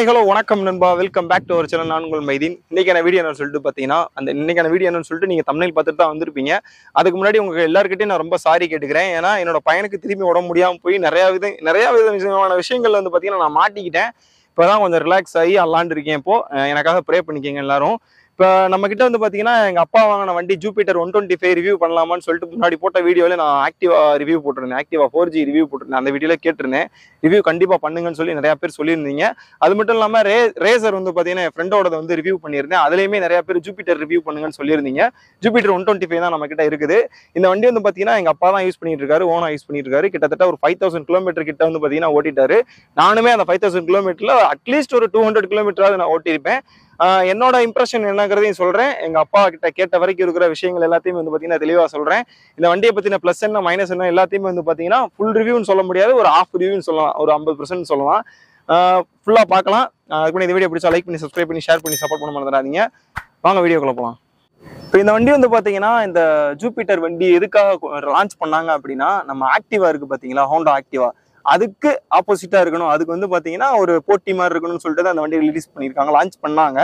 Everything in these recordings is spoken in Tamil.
ஹாய் ஹலோ வணக்கம் நண்பா welcome back to our channel நான் உங்கள் மைதீன் இன்னைக்கான வீடியோ என்ன சொல்லிட்டு பார்த்தீங்கன்னா அந்த இன்னைக்கான வீடியோ என்னன்னு சொல்லிட்டு நீங்கள் தமிழில் பார்த்துட்டு தான் வந்திருப்பீங்க அதுக்கு முன்னாடி உங்க எல்லாருக்கிட்டையும் நான் ரொம்ப சாரி கேட்டுக்கிறேன் ஏன்னா என்னோட பையனுக்கு திரும்பி உடம்பு முடியாமல் போய் நிறைய வித நிறைய வித விஷயமான விஷயங்கள் வந்து பார்த்தீங்கன்னா நான் மாட்டிக்கிட்டேன் இப்போ தான் கொஞ்சம் ரிலாக்ஸ் ஆகி அல்லாண்டு இருக்கேன் இப்போ அஹ் எனக்காக ப்ரே பண்ணிக்கங்க எல்லாரும் இப்போ நம்ம கிட்ட வந்து பார்த்தீங்கன்னா எங்கள் அப்பா வாங்கின வண்டி Jupiter one twenty five review பண்ணலாமான்னு சொல்லிட்டு முன்னாடி போட்ட வீடியோவில் நான் ஆக்டிவா ரிவ்யூ போட்டிருந்தேன் ஆக்டிவா ஃபோர் ஜி ரிவ்யூ போட்டிருந்தேன் அந்த வீடியோவில் கேட்டிருந்தேன் ரிவ்யூ கண்டிப்பாக பண்ணுங்கன்னு சொல்லி நிறைய பேர் சொல்லியிருந்தீங்க அது மட்டும் இல்லாமல் ரே ரேசர் வந்து பார்த்தீங்கன்னா என் ஃப்ரெண்டோட வந்து ரிவ்யூ பண்ணியிருந்தேன் அதுலேயுமே நிறைய பேர் ஜூபிட்டர் ரிவ்யூ பண்ணுங்கன்னு சொல்லியிருந்தீங்க ஜூபிட்டர் ஒன் டுவெண்ட்டி ஃபைவ் தான் நம்ம கிட்ட இருக்குது இந்த வண்டி வந்து பார்த்தீங்கன்னா எங்கள் அப்பா தான் யூஸ் பண்ணிட்டு இருக்காரு ஓனா யூஸ் பண்ணிட்டு இருக்காரு கிட்டத்தட்ட ஒரு ஃபைவ் தௌசண்ட் கிலோமீட்டர் கிட்ட வந்து பார்த்தீங்கன்னா ஓட்டிட்டாரு நானுமே அந்த ஃபைவ் தௌசண்ட் கிலோமீட்டரில் அட்லீஸ்ட் ஒரு டூ ஹண்ட்ரட் கிலோமீட்டராவது நான் ஓட்டியிருப்பேன் ஆஹ் என்னோட இம்ப்ரெஷன் என்னங்கிறதையும் சொல்கிறேன் எங்கள் அப்பா கிட்ட கேட்ட வரைக்கும் இருக்கிற விஷயங்கள் எல்லாத்தையுமே வந்து பார்த்தீங்கன்னா தெளிவாக சொல்கிறேன் இந்த வண்டியை பற்றின ப்ளஸ் என்ன மைனஸ் என்ன எல்லாத்தையுமே வந்து பார்த்தீங்கன்னா ஃபுல் ரிவ்யூன்னு சொல்ல முடியாது ஒரு ஆஃப் ரிவ்யூன்னு சொல்லலாம் ஒரு ஐம்பது பர்சன்ட் சொல்லலாம் ஃபுல்லாக பார்க்கலாம் ஆஹ் அதுக்கு முன்னாடி இந்த வீடியோ பிடிச்சா லைக் பண்ணி சப்ஸ்கிரைப் பண்ணி ஷேர் பண்ணி சப்போர்ட் பண்ண மறந்துடாதீங்க வாங்க வீடியோக்குள்ள போகலாம் இப்போ இந்த வண்டி வந்து பார்த்தீங்கன்னா இந்த ஜூபிட்டர் வண்டி எதுக்காக லான்ச் பண்ணாங்க அப்படின்னா நம்ம ஆக்டிவா இருக்கு பார்த்தீங்களா ஹோண்டா ஆக்டிவா அதுக்கு ஆப்போசிட்டா இருக்கணும் அதுக்கு வந்து பார்த்தீங்கன்னா ஒரு போட்டி மாதிரி இருக்கணும்னு சொல்லிட்டு தான் அந்த வண்டி ரிலீஸ் பண்ணியிருக்காங்க லான்ச் பண்ணாங்க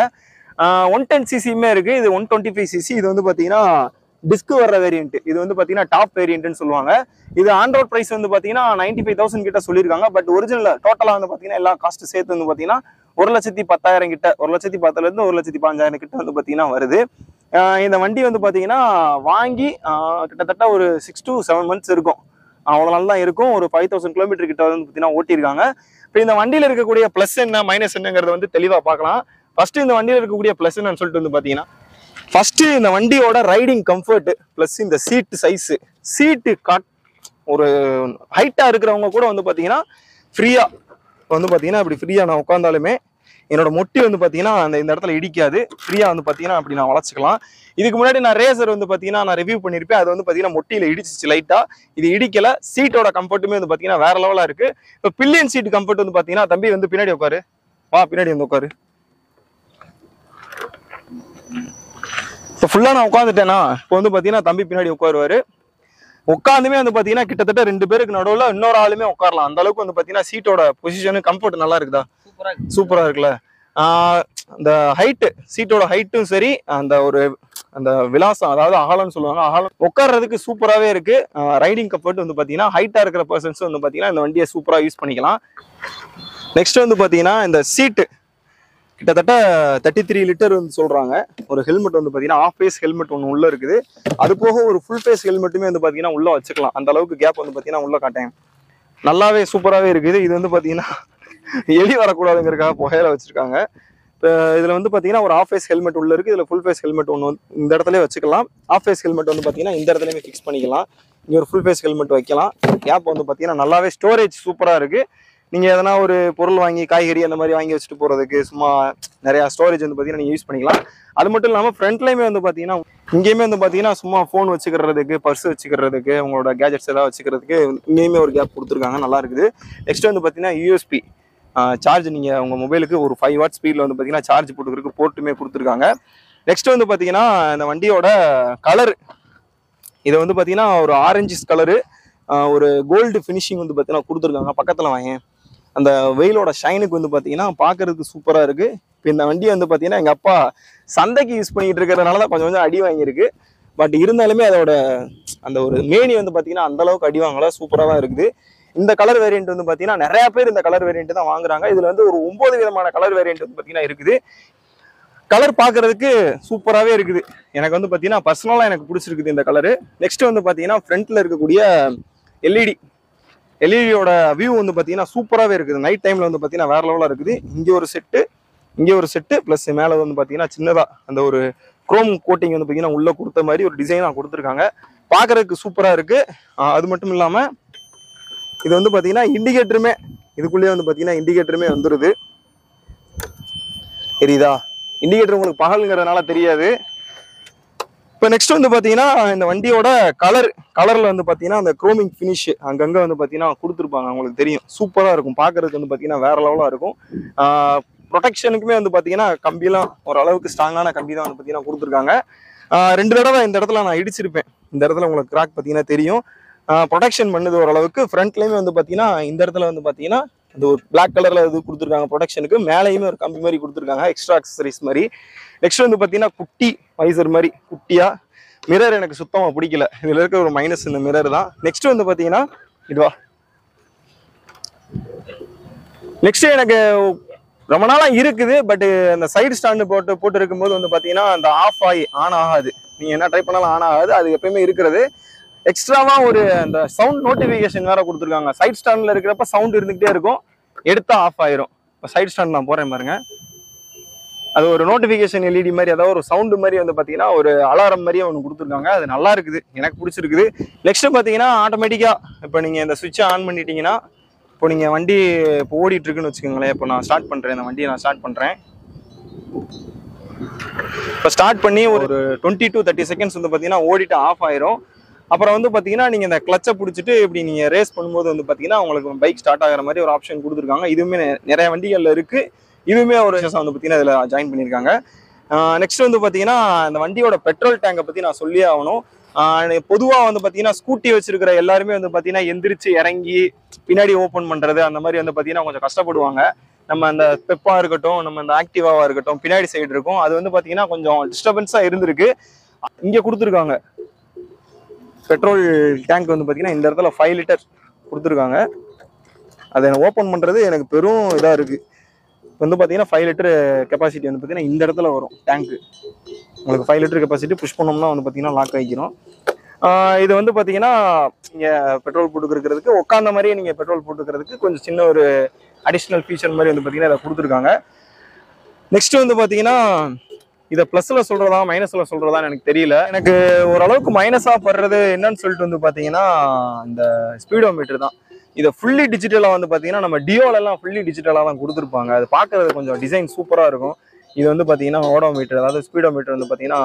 ஒன் டென் சிசியுமே இருக்கு இது ஒன் டுவெண்ட்டி ஃபைவ் சிசி இது வந்து பார்த்தீங்கன்னா டிஸ்க் வர்ற வேரியன்ட் இது வந்து பார்த்தீங்கன்னா டாப் வேரியன்ட்னு சொல்லுவாங்க இது ஆண்ட்ராய்ட் ப்ரைஸ் வந்து பார்த்தீங்கன்னா நைன்டி ஃபைவ் தௌசண்ட் கிட்ட சொல்லியிருக்காங்க பட் ஒரிஜினல் டோட்டலாக வந்து பார்த்தீங்கன்னா எல்லா காஸ்ட் சேர்த்து வந்து பார்த்தீங்கன்னா ஒரு லட்சத்தி பத்தாயிரம் கிட்ட ஒரு லட்சத்தி பத்துலேருந்து ஒரு லட்சத்தி பதினஞ்சாயிரம் கிட்ட வந்து பார்த்தீங்கன்னா வருது ஆஹ் இந்த வண்டி வந்து பார்த்தீங்கன்னா வாங்கி ஆஹ் கிட்டத்தட்ட ஒரு சிக்ஸ் to செவன் மந்த்ஸ் இருக்கும் அவ்வளோ நாள் தான் இருக்கும் ஒரு ஃபைவ் தௌசண்ட் கிலோமீட்டர் கிட்ட வந்து பார்த்தீங்கன்னா ஓட்டியிருக்காங்க இப்போ இந்த வண்டியில் இருக்கக்கூடிய ப்ளஸ் என்ன மைனஸ் என்னங்கிறத வந்து தெளிவாக பார்க்கலாம் ஃபர்ஸ்ட் இந்த வண்டியில் இருக்கக்கூடிய ப்ளஸ் என்னன்னு சொல்லிட்டு வந்து பார்த்தீங்கன்னா ஃபர்ஸ்ட் இந்த வண்டியோட ரைடிங் கம்ஃபர்ட் ப்ளஸ் இந்த சீட் சைஸ் சீட்டு காட் ஒரு ஹைட்டாக இருக்கிறவங்க கூட வந்து பார்த்தீங்கன்னா ஃப்ரீயாக வந்து பார்த்தீங்கன்னா இப்படி ஃப்ரீயாக நான் உட்காந்தாலுமே என்னோட மொட்டி வந்து பார்த்தீங்கன்னா அந்த இந்த இடத்துல இடிக்காது ஃப்ரீயாக வந்து பார்த்தீங்கன்னா அப்படி நான் வளச்சிக்கலாம் இதுக்கு முன்னாடி நான் ரேசர் வந்து பார்த்தீங்கன்னா நான் ரிவ்யூ பண்ணியிருப்பேன் அது வந்து பார்த்தீங்கன்னா மொட்டியில் இடிச்சிச்சு லைட்டாக இது இடிக்கல சீட்டோட கம்ஃபர்ட்டுமே வந்து பார்த்தீங்கன்னா வேற லெவலாக இருக்கு இப்போ பில்லியன் சீட் கம்ஃபர்ட் வந்து பார்த்தீங்கன்னா தம்பி வந்து பின்னாடி உட்காரு வா பின்னாடி வந்து உட்காரு இப்போ ஃபுல்லாக நான் உட்காந்துட்டேனா இப்போ வந்து பார்த்தீங்கன்னா தம்பி பின்னாடி உட்காருவாரு உட்காந்துமே வந்து பார்த்தீங்கன்னா கிட்டத்தட்ட ரெண்டு பேருக்கு நடுவில் இன்னொரு ஆளுமே உட்காரலாம் அந்த அளவுக்கு வந்து பார்த்தீங்கன்னா சீட்டோட பொசிஷனு கம்ஃபர்ட் நல்லா இருக்குதா சூப்பரா இருக்கு சூப்பரா இருக்குல்ல ஆஹ் அந்த ஹைட்டு சீட்டோட ஹைட்டும் சரி அந்த ஒரு அந்த விலாசம் அதாவது அகலம்னு சொல்லுவாங்க அகலம் உட்கார்றதுக்கு சூப்பராகவே இருக்கு ரைடிங் கம்ஃபர்ட் வந்து பார்த்தீங்கன்னா ஹைட்டாக இருக்கிற பர்சன்ஸ் வந்து பார்த்தீங்கன்னா இந்த வண்டியை சூப்பராக யூஸ் பண்ணிக்கலாம் நெக்ஸ்ட் வந்து பார்த்தீங்கன்னா இந்த சீட்டு கிட்டத்தட்ட தேர்ட்டி த்ரீ லிட்டர் வந்து சொல்றாங்க ஒரு ஹெல்மெட் வந்து பார்த்தீங்கன்னா ஆஃப் ஃபேஸ் ஹெல்மெட் ஒன்று உள்ள இருக்குது அது போக ஒரு ஃபுல் ஃபேஸ் ஹெல்மெட்டுமே வந்து பார்த்தீங்கன்னா உள்ள வச்சுக்கலாம் அந்த அளவுக்கு கேப் வந்து பார்த்தீங்கன்னா உள்ள காட்டேன் நல்லாவே சூப்பராகவே இருக்குது இது வந்து பார்த்தீங்கன்னா எலி வரக்கூடாதுங்கிறதுக்காக புகையில வச்சிருக்காங்க இப்போ இதில் வந்து பார்த்தீங்கன்னா ஒரு ஆஃப் ஃபேஸ் ஹெல்மெட் உள்ள இருக்குது இதில் ஃபுல் ஃபேஸ் ஹெல்மெட் ஒன்று வந்து இந்த இடத்துல வச்சுக்கலாம் ஆஃப் ஃபேஸ் ஹெல்மெட் வந்து பார்த்தீங்கன்னா இந்த இடத்துலையுமே ஃபிக்ஸ் பண்ணிக்கலாம் இங்கே ஒரு ஃபுல் ஃபேஸ் ஹெல்மெட் வைக்கலாம் கேப் வந்து பார்த்தீங்கன்னா நல்லாவே ஸ்டோரேஜ் சூப்பராக இருக்குது நீங்கள் எதனா ஒரு பொருள் வாங்கி காய்கறி அந்த மாதிரி வாங்கி வச்சுட்டு போகிறதுக்கு சும்மா நிறையா ஸ்டோரேஜ் வந்து பார்த்தீங்கன்னா நீங்கள் யூஸ் பண்ணிக்கலாம் அது மட்டும் இல்லாமல் ஃப்ரண்ட்லேயுமே வந்து பார்த்தீங்கன்னா இங்கேயுமே வந்து பார்த்தீங்கன்னா சும்மா ஃபோன் வச்சுக்கிறதுக்கு பர்ஸ் வச்சுக்கிறதுக்கு உங்களோட கேஜெட்ஸ் ஏதாவது வச்சுக்கிறதுக்கு இங்கேயுமே ஒரு கேப் கொடுத்துருக்காங்க நல்லா இருக்குது நெக்ஸ்ட் வந்து பார்த்தீங்கன்னா யூஎஸ்பி சார்ஜ் நீங்கள் உங்கள் மொபைலுக்கு ஒரு ஃபைவ் வாட் ஸ்பீடில் வந்து பார்த்தீங்கன்னா சார்ஜ் போட்டுக்கிறதுக்கு போர்ட்டுமே கொடுத்துருக்காங்க நெக்ஸ்ட் வந்து பார்த்தீங்கன்னா இந்த வண்டியோட கலர் இதை வந்து பார்த்தீங்கன்னா ஒரு ஆரஞ்சிஸ் கலரு ஒரு கோல்டு ஃபினிஷிங் வந்து பார்த்தீங்கன்னா கொடுத்துருக்காங்க பக்கத்தில் வாங்க அந்த வெயிலோட ஷைனுக்கு வந்து பார்த்தீங்கன்னா பார்க்கறதுக்கு சூப்பராக இருக்குது இப்போ இந்த வண்டி வந்து பார்த்தீங்கன்னா எங்கள் அப்பா சந்தைக்கு யூஸ் பண்ணிட்டு இருக்கிறதுனால தான் கொஞ்சம் கொஞ்சம் அடி வாங்கியிருக்கு பட் இருந்தாலுமே அதோட அந்த ஒரு மேனி வந்து பார்த்தீங்கன்னா அந்த அளவுக்கு அடி வாங்கல சூப்பராக தான் இருக்குது இந்த கலர் வேரியன்ட் வந்து பார்த்தீங்கன்னா நிறைய பேர் இந்த கலர் வேரியன்ட் தான் வாங்குறாங்க இதில் வந்து ஒரு ஒன்பது விதமான கலர் வேரியன்ட் வந்து பார்த்தீங்கன்னா இருக்குது கலர் பார்க்கறதுக்கு சூப்பராகவே இருக்குது எனக்கு வந்து பார்த்தீங்கன்னா பர்சனலாக எனக்கு பிடிச்சிருக்குது இந்த கலரு நெக்ஸ்ட் வந்து பார்த்தீங்கன்னா ஃப்ரண்ட்டில் இருக்கக்கூடிய எல்இடி எல்இடியோட வியூ வந்து பார்த்தீங்கன்னா சூப்பராகவே இருக்குது நைட் டைமில் வந்து பார்த்தீங்கன்னா வேற லெவலாக இருக்குது இங்கே ஒரு செட்டு இங்கே ஒரு செட்டு ப்ளஸ் மேலே வந்து பார்த்தீங்கன்னா சின்னதாக அந்த ஒரு குரோம் கோட்டிங் வந்து பார்த்தீங்கன்னா உள்ளே கொடுத்த மாதிரி ஒரு டிசைனாக கொடுத்துருக்காங்க பார்க்கறதுக்கு சூப்பராக இருக்குது அது மட்டும் இல்லாமல் இது வந்து பார்த்தீங்கன்னா இண்டிகேட்டருமே இதுக்குள்ளேயே வந்து பார்த்தீங்கன்னா இண்டிகேட்டருமே வந்துடுது தெரியுதா இண்டிகேட்டர் உங்களுக்கு பகலுங்கிறதுனால தெரியாது இப்போ நெக்ஸ்ட் வந்து பார்த்தீங்கன்னா இந்த வண்டியோட கலர் கலரில் வந்து பார்த்தீங்கன்னா அந்த குரோமிங் ஃபினிஷ் அங்கங்கே வந்து பார்த்தீங்கன்னா கொடுத்துருப்பாங்க உங்களுக்கு தெரியும் சூப்பராக இருக்கும் பார்க்கறதுக்கு வந்து பார்த்தீங்கன்னா வேற லெவலாக இருக்கும் ப்ரொடெக்ஷனுக்குமே வந்து பார்த்தீங்கன்னா கம்பிலாம் ஓரளவுக்கு ஸ்ட்ராங்கான கம்பி தான் வந்து பார்த்தீங்கன்னா கொடுத்துருக்காங்க ஆஹ் ரெண்டு தடவை இந்த இடத்துல நான் இடிச்சிருப்பேன் இந்த இடத்துல உங்களுக்கு கிராக் பார்த்தீங்கன்னா தெரியும் ப்ரொடெக்ஷன் பண்ணுது ஓரளவுக்கு ஃப்ரண்ட்லேயுமே வந்து பார்த்தீங்கன்னா இந்த இடத்துல வந்து பார்த்தீங்கன்னா இது ஒரு பிளாக் கலர்ல இது கொடுத்துருக்காங்க ப்ரொடக்ஷனுக்கு மேலேயுமே ஒரு கம்பி மாதிரி கொடுத்துருக்காங்க எக்ஸ்ட்ரா அக்சசரிஸ் மாதிரி நெக்ஸ்ட் வந்து பார்த்தீங்கன்னா குட்டி வைசர் மாதிரி குட்டியா மிரர் எனக்கு சுத்தமாக பிடிக்கல இதில் இருக்க ஒரு மைனஸ் இந்த மிரர் தான் நெக்ஸ்ட் வந்து பார்த்தீங்கன்னா இதுவா நெக்ஸ்ட் எனக்கு ரொம்ப நாளா இருக்குது பட் அந்த சைடு ஸ்டாண்டு போட்டு போட்டு இருக்கும்போது வந்து பார்த்தீங்கன்னா அந்த ஆஃப் ஆகி ஆன் ஆகாது நீங்க என்ன ட்ரை பண்ணாலும் ஆன் ஆகாது அது எப்பயுமே இருக்கிறது எக்ஸ்ட்ராவா ஒரு அந்த சவுண்ட் நோட்டிஃபிகேஷன் வேற கொடுத்துருக்காங்க சைட் ஸ்டாண்ட்ல இருக்கிறப்ப சவுண்ட் இருந்துகிட்டே இருக்கும் எடுத்தா ஆஃப் ஆயிரும் இப்போ சைடு ஸ்டாண்ட் நான் போறேன் பாருங்க அது ஒரு நோட்டிஃபிகேஷன் எல்இடி மாதிரி அதாவது ஒரு சவுண்டு மாதிரி வந்து பார்த்தீங்கன்னா ஒரு அலாரம் மாதிரியே ஒன்று கொடுத்துருக்காங்க அது நல்லா இருக்குது எனக்கு பிடிச்சிருக்குது நெக்ஸ்ட் பார்த்தீங்கன்னா ஆட்டோமேட்டிக்காக இப்போ நீங்கள் இந்த சுவிட்சை ஆன் பண்ணிட்டீங்கன்னா இப்போ நீங்கள் வண்டி இப்போ ஓடிட்டு இருக்குன்னு வச்சுக்கோங்களேன் இப்போ நான் ஸ்டார்ட் பண்ணுறேன் இந்த வண்டியை நான் ஸ்டார்ட் பண்ணுறேன் இப்போ ஸ்டார்ட் பண்ணி ஒரு டுவெண்ட்டி டு தேர்ட்டி செகண்ட்ஸ் வந்து பார்த்தீங்கன்னா ஓடிட்டு ஆஃப் ஆயிரும் அப்புறம் வந்து பார்த்தீங்கன்னா நீங்கள் இந்த கிளச்சை பிடிச்சிட்டு இப்படி நீங்கள் ரேஸ் பண்ணும்போது வந்து பார்த்தீங்கன்னா உங்களுக்கு பைக் ஸ்டார்ட் ஆகிற மாதிரி ஒரு ஆப்ஷன் கொடுத்துருக்காங்க இதுவுமே நெ- நிறைய வண்டிகளில் இருக்குது இதுவுமே ஒரு விஷயம் வந்து பார்த்தீங்கன்னா இதில் ஜாயின் பண்ணியிருக்காங்க நெக்ஸ்ட் வந்து பார்த்தீங்கன்னா இந்த வண்டியோட பெட்ரோல் டேங்கை பற்றி நான் சொல்லியே ஆகணும் பொதுவாக வந்து பார்த்தீங்கன்னா ஸ்கூட்டி வச்சிருக்கிற எல்லாருமே வந்து பார்த்தீங்கன்னா எந்திரிச்சு இறங்கி பின்னாடி ஓப்பன் பண்ணுறது அந்த மாதிரி வந்து பார்த்தீங்கன்னா கொஞ்சம் கஷ்டப்படுவாங்க நம்ம அந்த பெப்பா இருக்கட்டும் நம்ம அந்த ஆக்டிவாவா இருக்கட்டும் பின்னாடி சைடு இருக்கும் அது வந்து பார்த்தீங்கன்னா கொஞ்சம் டிஸ்டர்பன்ஸாக இருந்திருக்கு இங்கே கொடுத்துருக்காங்க பெட்ரோல் டேங்க் வந்து பார்த்தீங்கன்னா இந்த இடத்துல ஃபைவ் லிட்டர் கொடுத்துருக்காங்க அதை ஓப்பன் பண்ணுறது எனக்கு பெரும் இதாக இருக்குது வந்து பார்த்தீங்கன்னா ஃபைவ் லிட்டர் கெப்பாசிட்டி வந்து பார்த்தீங்கன்னா இந்த இடத்துல வரும் டேங்க்கு உங்களுக்கு ஃபைவ் லிட்டர் கெப்பாசிட்டி புஷ் பண்ணோம்னா வந்து பார்த்தீங்கன்னா லாக் ஆகிக்கிறோம் ஆஹ் இது வந்து பார்த்தீங்கன்னா நீங்கள் பெட்ரோல் போட்டுக்கிறதுக்கு உட்காந்த மாதிரியே நீங்கள் பெட்ரோல் போட்டுக்கிறதுக்கு கொஞ்சம் சின்ன ஒரு அடிஷ்னல் ஃபீச்சர் மாதிரி வந்து பார்த்தீங்கன்னா இதை கொடுத்துருக்காங்க நெக்ஸ்ட் வந்து பார்த்தீங்கன்னா இதை ப்ளஸ்ல சொல்றதா மைனஸ்ல சொல்றதான்னு எனக்கு தெரியல எனக்கு ஓரளவுக்கு மைனஸா படுறது என்னன்னு சொல்லிட்டு வந்து பாத்தீங்கன்னா இந்த ஸ்பீடோ மீட்டர் தான் இதை ஃபுல்லி டிஜிட்டலாக வந்து பார்த்தீங்கன்னா நம்ம டியோல எல்லாம் ஃபுல்லி டிஜிட்டலாக தான் கொடுத்துருப்பாங்க அது பார்க்கறது கொஞ்சம் டிசைன் சூப்பராக இருக்கும் இது வந்து பார்த்தீங்கன்னா ஓடோ மீட்டர் அதாவது ஸ்பீடோ மீட்டர் வந்து பார்த்தீங்கன்னா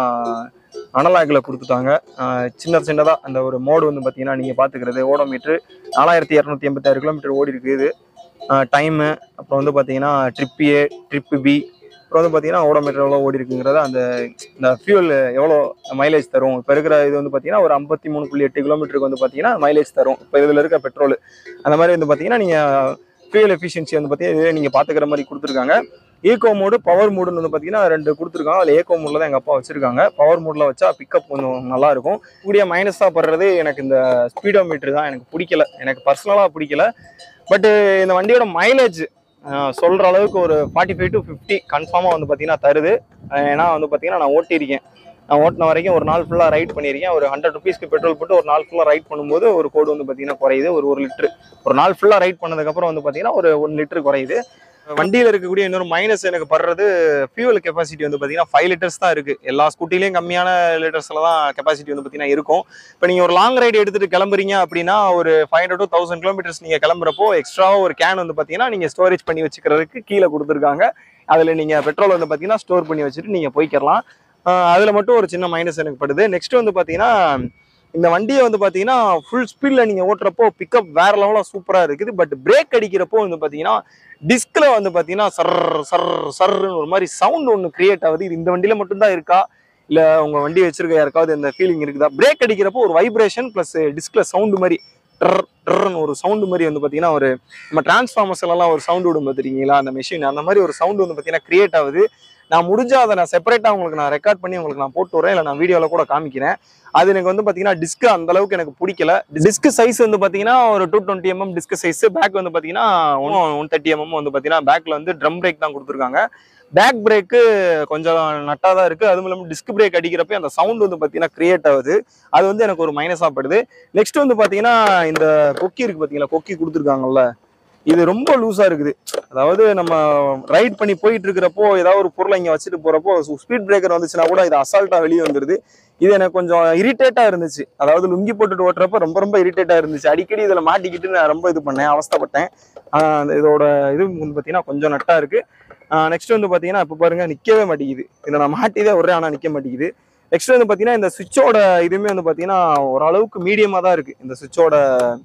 அனலாக்ல கொடுத்துட்டாங்க ஆஹ் சின்ன சின்னதாக அந்த ஒரு மோடு வந்து பார்த்தீங்கன்னா நீங்கள் பார்த்துக்கிறது ஓடோ மீட்ரு நாலாயிரத்தி இரநூத்தி எண்பத்தாறு கிலோமீட்டர் ஓடி இருக்குது இது டைமு அப்புறம் வந்து பார்த்தீங்கன்னா ட்ரிப் ஏ ட்ரிப் பி அப்புறம் வந்து பார்த்தீங்கன்னா ஓடோமீட்டர் எவ்வளோ ஓடி இருக்குங்கிறத அந்த இந்த ஃபியூல் எவ்வளோ மைலேஜ் தரும் இப்போ இருக்கிற இது வந்து பார்த்தீங்கன்னா ஒரு ஐம்பத்தி மூணு புள்ளி எட்டு கிலோமீட்டருக்கு வந்து பார்த்தீங்கன்னா மைலேஜ் தரும் இப்போ இதில் இருக்க பெட்ரோல் அந்த மாதிரி வந்து பார்த்தீங்கன்னா நீங்கள் ஃபியூல் எஃபிஷியன்சி வந்து பார்த்தீங்கன்னா இதே நீங்கள் பார்த்துக்கிற மாதிரி கொடுத்துருக்காங்க ஏகோ மோடு பவர் மோடுன்னு வந்து பார்த்தீங்கன்னா ரெண்டு கொடுத்துருக்காங்க அதில் ஏகோ மோடில் தான் எங்கள் அப்பா வச்சிருக்காங்க பவர் மோடில் வச்சா பிக்கப் கொஞ்சம் நல்லா இருக்கும் கூடிய மைனஸாக படுறது எனக்கு இந்த ஸ்பீடோ மீட்டர் தான் எனக்கு பிடிக்கல எனக்கு பர்சனலாக பிடிக்கல பட் இந்த வண்டியோட மைலேஜ் சொல்கிற அளவுக்கு ஒரு ஃபார்ட்டி ஃபைவ் டு ஃபிஃப்டி கன்ஃபார்மாக வந்து பார்த்தீங்கன்னா தருது அஹ் ஏன்னா வந்து பார்த்தீங்கன்னா நான் ஓட்டியிருக்கேன் நான் ஓட்டின வரைக்கும் ஒரு நாள் ஃபுல்லாக ரைட் பண்ணியிருக்கேன் ஒரு ஹண்ட்ரட் ருபீஸ்க்கு பெட்ரோல் போட்டு ஒரு நாள் ஃபுல்லாக ரைட் பண்ணும்போது ஒரு கோடு வந்து பார்த்தீங்கன்னா குறையுது ஒரு ஒரு லிட்டரு ஒரு நாள் ஃபுல்லாக ரைட் பண்ணதுக்கப்புறம் வந்து பார்த்தீங்கன்னா ஒரு ஒன் லிட்டர் குறையுது வண்டியில் இருக்கக்கூடிய இன்னொரு மைனஸ் எனக்கு படுறது ஃபியூவல் கெப்பாசிட்டி வந்து பார்த்தீங்கன்னா ஃபைவ் லிட்டர்ஸ் தான் இருக்குது எல்லா ஸ்கூட்டிலையும் கம்மியான லிட்டர்ஸில் தான் கெப்பாசிட்டி வந்து பார்த்தீங்கன்னா இருக்கும் இப்போ நீங்கள் ஒரு லாங் ரைடு எடுத்துகிட்டு கிளம்புறீங்க அப்படின்னா ஒரு five hundred to thousand kilometres நீங்கள் கிளம்புறப்போ எக்ஸ்ட்ராவாக ஒரு கேன் வந்து பார்த்தீங்கன்னா நீங்கள் ஸ்டோரேஜ் பண்ணி வச்சுக்கிறதுக்கு கீழே கொடுத்துருக்காங்க அதில் நீங்கள் பெட்ரோல் வந்து பார்த்தீங்கன்னா ஸ்டோர் பண்ணி வச்சுட்டு நீங்கள் போய்க்கிறலாம் அதில் மட்டும் ஒரு சின்ன மைனஸ் எனக்கு படுது நெக்ஸ்ட் வந்து பார்த்தீங்கன்னா இந்த வண்டியை வந்து பார்த்தீங்கன்னா ஃபுல் ஸ்பீடில் நீங்கள் ஓட்டுறப்போ பிக்கப் வேற லெவலாக சூப்பராக இருக்குது பட் பிரேக் அடிக்கிறப்போ வந்து பார்த்தீங்கன்னா டிஸ்கில் வந்து பார்த்தீங்கன்னா சர் சர் சர்ன்னு ஒரு மாதிரி சவுண்ட் ஒன்று கிரியேட் ஆகுது இது இந்த வண்டியில் மட்டும்தான் இருக்கா இல்லை உங்கள் வண்டி வச்சிருக்க யாருக்காவது இந்த ஃபீலிங் இருக்குதா பிரேக் அடிக்கிறப்போ ஒரு வைப்ரேஷன் ப்ளஸ் டிஸ்கில் சவுண்டு மாதிரி டர் டர்ன்னு ஒரு சவுண்டு மாதிரி வந்து பார்த்தீங்கன்னா ஒரு நம்ம டிரான்ஸ்ஃபார்மர்ஸ்லாம் ஒரு சவுண்டு விடும் பார்த்துருக்கீங்களா அந்த மிஷின் அந்த மாதிரி ஒரு சவுண்டு வந்து பார்த்தீங்கன்னா கிரியேட் ஆகுது நான் முடிஞ்சா அதை நான் செப்பரேட்டாக உங்களுக்கு நான் ரெக்கார்ட் பண்ணி உங்களுக்கு நான் போட்டு வரேன் இல்லை நான் வீடியோவில் கூட காமிக்கிறேன் அது எனக்கு வந்து பார்த்தீங்கன்னா டிஸ்க் அந்த அளவுக்கு எனக்கு பிடிக்கல டிஸ்க் சைஸ் வந்து பார்த்தீங்கன்னா ஒரு two twenty mm disc size back வந்து பார்த்தீங்கன்னா ஒன் ஒன் தேர்ட்டி எம்எம் வந்து பார்த்தீங்கன்னா பேக்கில் வந்து ட்ரம் பிரேக் தான் கொடுத்துருக்காங்க பேக் பிரேக்கு கொஞ்சம் நட்டாக தான் இருக்குது அதுவும் இல்லாமல் டிஸ்க் பிரேக் அடிக்கிறப்ப அந்த சவுண்ட் வந்து பார்த்தீங்கன்னா கிரியேட் ஆகுது அது வந்து எனக்கு ஒரு மைனஸாக படுது நெக்ஸ்ட் வந்து பார்த்தீங்கன்னா இந்த கொக்கி இருக்கு பார்த்தீங்களா கொக்கி கொடுத்துருக்காங்கல்ல இது ரொம்ப லூஸாக இருக்குது அதாவது நம்ம ரைட் பண்ணி போயிட்டு இருக்கிறப்போ ஏதாவது ஒரு பொருளை இங்கே வச்சுட்டு போகிறப்போ ஸ்பீட் பிரேக்கர் வந்துச்சுன்னா கூட இது அசால்ட்டாக வெளியே வந்துடுது இது எனக்கு கொஞ்சம் இரிட்டேட்டாக இருந்துச்சு அதாவது லுங்கி போட்டுட்டு ஓட்டுறப்ப ரொம்ப ரொம்ப இரிட்டேட்டாக இருந்துச்சு அடிக்கடி இதில் மாட்டிக்கிட்டு நான் ரொம்ப இது பண்ணேன் அவஸ்தைப்பட்டேன் ஆஹ் அந்த இதோட இது வந்து பார்த்தீங்கன்னா கொஞ்சம் நட்டாக இருக்குது நெக்ஸ்ட் வந்து பார்த்தீங்கன்னா இப்போ பாருங்க நிற்கவே மாட்டேங்குது இதில் நான் மாட்டிதான் ஒரே ஆனால் நிற்க மாட்டேங்குது நெக்ஸ்ட் வந்து பார்த்தீங்கன்னா இந்த சுவிட்சோட இதுவுமே வந்து பார்த்தீங்கன்னா ஓரளவுக்கு மீடியமாக தான் இருக்குது இந்த சுவிட்சோட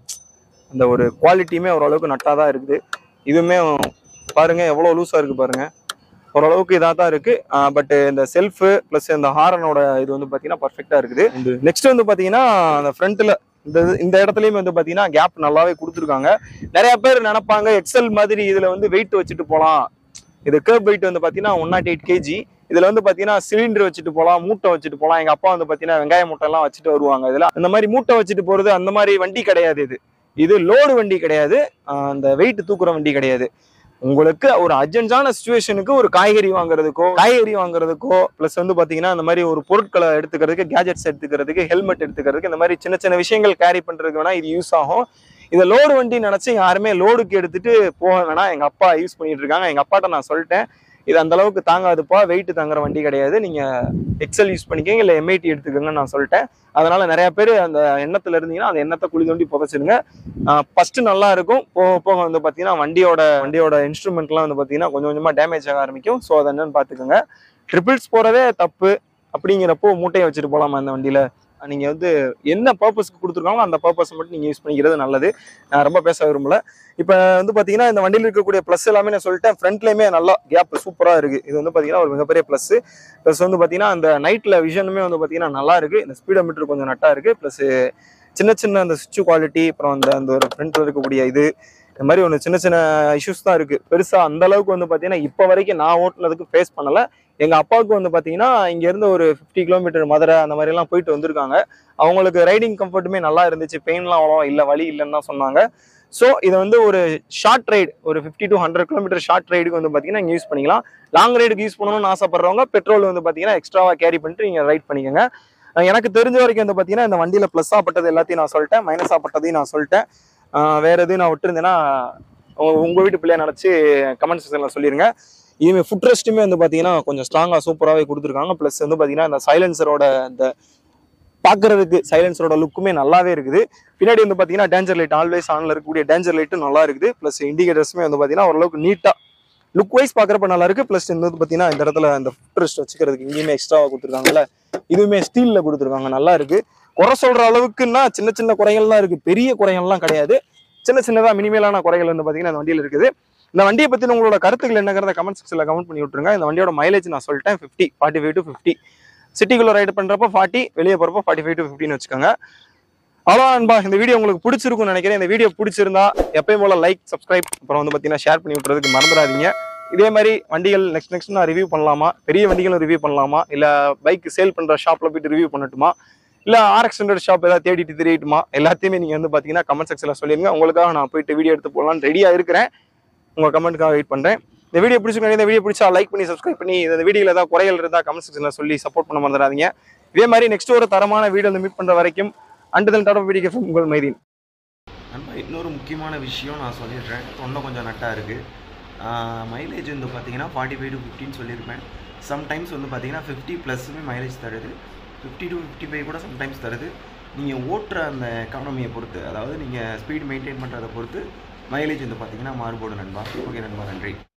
அந்த ஒரு குவாலிட்டியுமே ஓரளவுக்கு நட்டாக தான் இருக்குது இதுவுமே பாருங்க எவ்வளோ லூஸாக இருக்குது பாருங்க ஓரளவுக்கு இதாக தான் இருக்கு பட் இந்த செல்ஃபு ப்ளஸ் இந்த ஹாரனோட இது வந்து பார்த்தீங்கன்னா பர்ஃபெக்டாக இருக்குது நெக்ஸ்ட் வந்து பார்த்தீங்கன்னா அந்த ஃப்ரண்ட்டில் இந்த இந்த இடத்துலயும் வந்து பாத்தீங்கன்னா கேப் நல்லாவே கொடுத்துருக்காங்க நிறைய பேர் நினைப்பாங்க எக்ஸல் மாதிரி இதுல வந்து வெயிட் வச்சுட்டு போலாம் இது கேர்ப் வெயிட் வந்து பாத்தீங்கன்னா ஒன் நாட் எயிட் கேஜி இதுல வந்து பாத்தீங்கன்னா சிலிண்டர் வச்சுட்டு போலாம் மூட்டை வச்சுட்டு போலாம் எங்க அப்பா வந்து பாத்தீங்கன்னா வெங்காய மூட்டை எல்லாம் வச்சுட்டு வருவாங்க இதுல அந்த மாதிரி மூட்டை வச்சுட்டு போறது அந்த மாதிரி வண்டி கிடையாது இது இது லோடு வண்டி கிடையாது ஆஹ் அந்த வெயிட் தூக்குற வண்டி கிடையாது உங்களுக்கு ஒரு அர்ஜென்டான சுச்சுவேஷனுக்கு ஒரு காய்கறி வாங்குறதுக்கோ காய்கறி வாங்குறதுக்கோ ப்ளஸ் வந்து பாத்தீங்கன்னா அந்த மாதிரி ஒரு பொருட்களை எடுத்துக்கிறதுக்கு கேஜெட்ஸ் எடுத்துக்கிறதுக்கு ஹெல்மெட் எடுத்துக்கிறதுக்கு இந்த மாதிரி சின்ன சின்ன விஷயங்கள் கேரி பண்றதுக்கு வேணா இது யூஸ் ஆகும் இதை லோடு வண்டி நினைச்சு யாருமே லோடுக்கு எடுத்துட்டு போக வேணாம் எங்க அப்பா யூஸ் பண்ணிட்டு இருக்காங்க எங்க அப்பாட்ட நான் சொல்லிட்டேன் இது அந்த அளவுக்கு தாங்காதுப்பா வெயிட் தாங்குற வண்டி கிடையாது நீங்க எக்ஸல் யூஸ் பண்ணிக்கோங்க இல்ல எம்ஐடி எடுத்துக்கோங்கன்னு நான் சொல்லிட்டேன் அதனால நிறைய பேர் அந்த எண்ணத்துல இருந்தீங்கன்னா அந்த எண்ணத்தை குழி தோண்டி புதைச்சிடுங்க ஃபர்ஸ்ட் நல்லா இருக்கும் போக போக வந்து பாத்தீங்கன்னா வண்டியோட வண்டியோட இன்ஸ்ட்ருமெண்ட்லாம் வந்து பாத்தீங்கன்னா கொஞ்சம் கொஞ்சமா டேமேஜ் ஆக ஆரம்பிக்கும் ஸோ அதை என்னன்னு பாத்துக்கோங்க ட்ரிபிள்ஸ் போறதே தப்பு அப்படிங்கிறப்போ மூட்டையை வச்சுட்டு போலாமா அந்த வண்டியில நீங்க வந்து என்ன பர்பஸ்க்கு கொடுத்துருக்காங்களோ அந்த பர்பஸ் மட்டும் நீங்க யூஸ் பண்ணிக்கிறது நல்லது நான் ரொம்ப பேச விரும்பல இப்போ வந்து பாத்தீங்கன்னா இந்த வண்டியில் இருக்கக்கூடிய ப்ளஸ் எல்லாமே நான் சொல்லிட்டேன் ஃப்ரண்ட்லயுமே நல்லா கேப் சூப்பரா இருக்கு இது வந்து பாத்தீங்கன்னா ஒரு மிகப்பெரிய ப்ளஸ் ப்ளஸ் வந்து பாத்தீங்கன்னா அந்த நைட்ல விஷனுமே வந்து பாத்தீங்கன்னா நல்லா இருக்கு இந்த ஸ்பீடோ மீட்டர் கொஞ்சம் நட்டா இருக்கு ப்ளஸ் சின்ன சின்ன அந்த சுவிட்ச் குவாலிட்டி அப்புறம் அந்த அந்த ஒரு ஃப்ரண்ட்ல இருக்கக்கூடிய இது இந்த மாதிரி ஒன்று சின்ன சின்ன இஷ்யூஸ் தான் இருக்கு பெருசா அந்த அளவுக்கு வந்து பாத்தீங்கன்னா இப்போ வரைக்கும் நான் ஓட்டுனதுக்கு ஃபேஸ் பண்ணல எங்க அப்பாவுக்கு வந்து பாத்தீங்கன்னா இங்க இருந்து ஒரு ஃபிஃப்டி கிலோமீட்டர் மதுரை அந்த மாதிரி எல்லாம் போயிட்டு வந்திருக்காங்க அவங்களுக்கு ரைடிங் கம்ஃபர்ட்டுமே நல்லா இருந்துச்சு பெயின்லாம் அவ்வளோ இல்லை வலி இல்லைன்னு தான் சொன்னாங்க ஸோ இதை வந்து ஒரு ஷார்ட் ரைடு ஒரு fifty to hundred kilometre short ரைடுக்கு வந்து பார்த்தீங்கன்னா இங்கே யூஸ் பண்ணிக்கலாம் லாங் ரைடுக்கு யூஸ் பண்ணணும்னு ஆசைப்படுறவங்க பெட்ரோல் வந்து பார்த்தீங்கன்னா எக்ஸ்ட்ராவாக கேரி பண்ணிட்டு நீங்கள் ரைட் பண்ணிக்கோங்க அஹ் எனக்கு தெரிஞ்ச வரைக்கும் வந்து பார்த்தீங்கன்னா இந்த வண்டியில் ப்ளஸ்ஸாக பட்டது எல்லாத்தையும் நான் சொல்லிட்டேன் மைனஸாக பட்டதையும் நான் சொல்லிட்டேன் அஹ் வேற எதுவும் நான் விட்டுருந்தேன்னா உங்க- உங்க வீட்டு பிள்ளையா நினச்சி கமெண்ட் செக்ஷனில் சொல்லிருங்க இதுமே ஃபுட் ரெஸ்ட்டுமே வந்து பார்த்தீங்கன்னா கொஞ்சம் ஸ்ட்ராங்காக சூப்பராகவே கொடுத்துருக்காங்க ப்ளஸ் வந்து பார்த்தீங்கன்னா இந்த சைலன்சரோட அந்த பார்க்கறதுக்கு சைலன்சரோட லுக்குமே நல்லாவே இருக்குது பின்னாடி வந்து பார்த்தீங்கன்னா டேஞ்சர் லைட் ஆல்வேஸ் ஆன்ல இருக்கக்கூடிய டேஞ்சர் லைட்டும் நல்லா இருக்குது ப்ளஸ் இண்டிகேட்டர்ஸுமே வந்து பார்த்தீங்கன்னா ஓரளவுக்கு நீட்டாக லுக் வைஸ் பார்க்குறப்ப நல்லா இருக்கு ப்ளஸ் இந்த வந்து பார்த்தீங்கன்னா இந்த இடத்துல அந்த ஃபுட் ரெஸ்ட் வச்சுக்கிறதுக்கு இங்கேயுமே எக்ஸ்ட்ராவாக கொடுத்துருக்காங்கல்ல இதுவுமே ஸ்டீலில் கொடுத்துருக்காங்க நல்லா இருக்கு குறை சொல்ற அளவுக்குன்னா சின்ன சின்ன குறைகள் தான் இருக்கு பெரிய குறைகள்லாம் கிடையாது சின்ன சின்னதாக மினிமலான குறைகள் வந்து பார்த்தீங்கன்னா இந்த வண்டியில் இருக்குது இந்த வண்டியை பற்றி உங்களோட கருத்துக்கள் என்னங்கிறத கமெண்ட் செக்ஷனில் கமெண்ட் பண்ணி விட்டுருங்க இந்த வண்டியோட மைலேஜ் நான் சொல்லிட்டேன் fifty forty five to fifty சிட்டிக்குள்ள ரைடு பண்ணுறப்ப ஃபார்ட்டி வெளியே போகிறப்ப ஃபார்ட்டி ஃபைவ் டு ஃபிஃப்டின்னு வச்சுக்கோங்க அவ்வளோ அன்பா இந்த வீடியோ உங்களுக்கு பிடிச்சிருக்கும்னு நினைக்கிறேன் இந்த வீடியோ பிடிச்சிருந்தா எப்பயும் போல லைக் சப்ஸ்கிரைப் அப்புறம் வந்து பார்த்தீங்கன்னா ஷேர் பண்ணி விட்டுறதுக்கு மறந்துடாதீங்க இதே மாதிரி வண்டிகள் நெக்ஸ்ட் நெக்ஸ்ட் நான் ரிவ்யூ பண்ணலாமா பெரிய வண்டிகளும் ரிவ்யூ பண்ணலாமா இல்லை பைக் சேல் பண்ணுற ஷாப்பில் போயிட்டு ரிவ்யூ பண்ணட்டுமா இல்லை ஆர்எக்ஸ் ஹண்ட்ரட் ஷாப் ஏதாவது தேடிட்டு தெரியட்டுமா எல்லாத்தையுமே நீங்கள் வந்து பார்த்தீங்கன்னா கமெண்ட் செக்ஷனில் சொல்லிருங்க உங்களுக்காக நான் போயிட்டு வீடியோ எடுத்து போடலான்னு ரெடியாக இருக்கிறேன் உங்கள் கமெண்ட்டுக்காக வெயிட் பண்ணுறேன் இந்த வீடியோ பிடிச்சிருக்கா இந்த வீடியோ பிடிச்சா லைக் பண்ணி சப்ஸ்கிரைப் பண்ணி இந்த வீடியோவில் ஏதாவது குறைகள் இருந்தால் கமெண்ட் செக்ஷனில் சொல்லி சப்போர்ட் பண்ண மறந்துடாதீங்க இதே மாதிரி நெக்ஸ்ட் ஒரு தரமான வீடியோ வந்து மீட் பண்ணுற வரைக்கும் அண்டுதல் டாடா வீடியோ உங்கள் மைதீன் நண்பா இன்னொரு முக்கியமான விஷயம் நான் சொல்லிடுறேன் தொண்டை கொஞ்சம் நட்டாக இருக்குது மைலேஜ் வந்து பார்த்தீங்கன்னா ஃபார்ட்டி ஃபைவ் டு ஃபிஃப்டின்னு சொல்லியிருப்பேன் சம்டைம்ஸ் வந்து பார்த்தீங்கன்னா ஃபிஃப்டி ப்ளஸ்ஸுமே மைலேஜ் தருது ஃபிஃப்டி டு ஃபிஃப்டி ஃபைவ் கூட சம்டைம்ஸ் தருது நீங்கள் ஓட்டுற அந்த எக்கானமியை பொறுத்து அதாவது நீங்கள் ஸ்பீட் மெயின்டைன் பண்ணுறதை பொறுத்து மைலேஜ் வந்து பார்த்தீங்கன்னா மாறுபடும் நண்பா ஓகே நண்பா நன்றி